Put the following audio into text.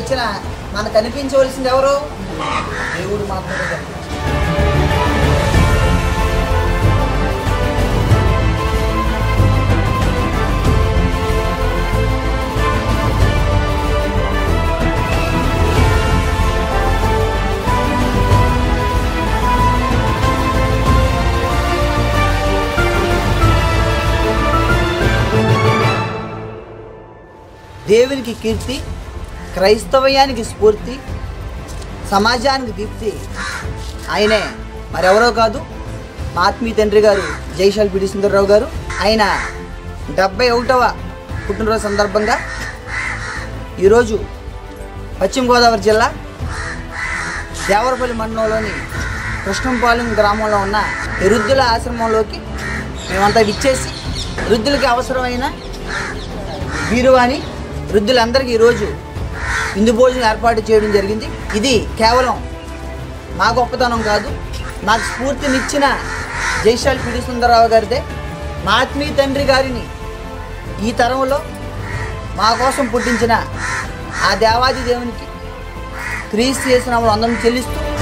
వచ్చినా మనకు కనిపించవలసింది ఎవరు దేవుడు మాత్రమే కనిపించాలి. దేవునికి కీర్తి క్రైస్తవయానికి స్ఫూర్తి సమాజానికి దీప్తి ఆయనే మరెవరో కాదు మా ఆత్మీయ తండ్రి గారు జైశాల్ పిడి సుందరరావు గారు ఆయన డెబ్బై ఒకటవ పుట్టినరోజు సందర్భంగా ఈరోజు పశ్చిమ గోదావరి జిల్లా దేవరపల్లి మండలంలోని కృష్ణంపాలెం గ్రామంలో ఉన్న వృద్ధుల ఆశ్రమంలోకి మేమంతా విచ్చేసి వృద్ధులకి అవసరమైన బీరువాని వృద్ధులందరికీ ఈరోజు ఇందు భోజనం ఏర్పాటు చేయడం జరిగింది ఇది కేవలం మా గొప్పతనం కాదు నాకు స్ఫూర్తినిచ్చిన జైశాల్ పిడి సుందరరావు గారిదే మా ఆత్మీయ తండ్రి గారిని ఈ తరంలో మా కోసం పుట్టించిన ఆ దేవాది దేవునికి క్రీస్తు చేసిన అందరం చెల్లిస్తూ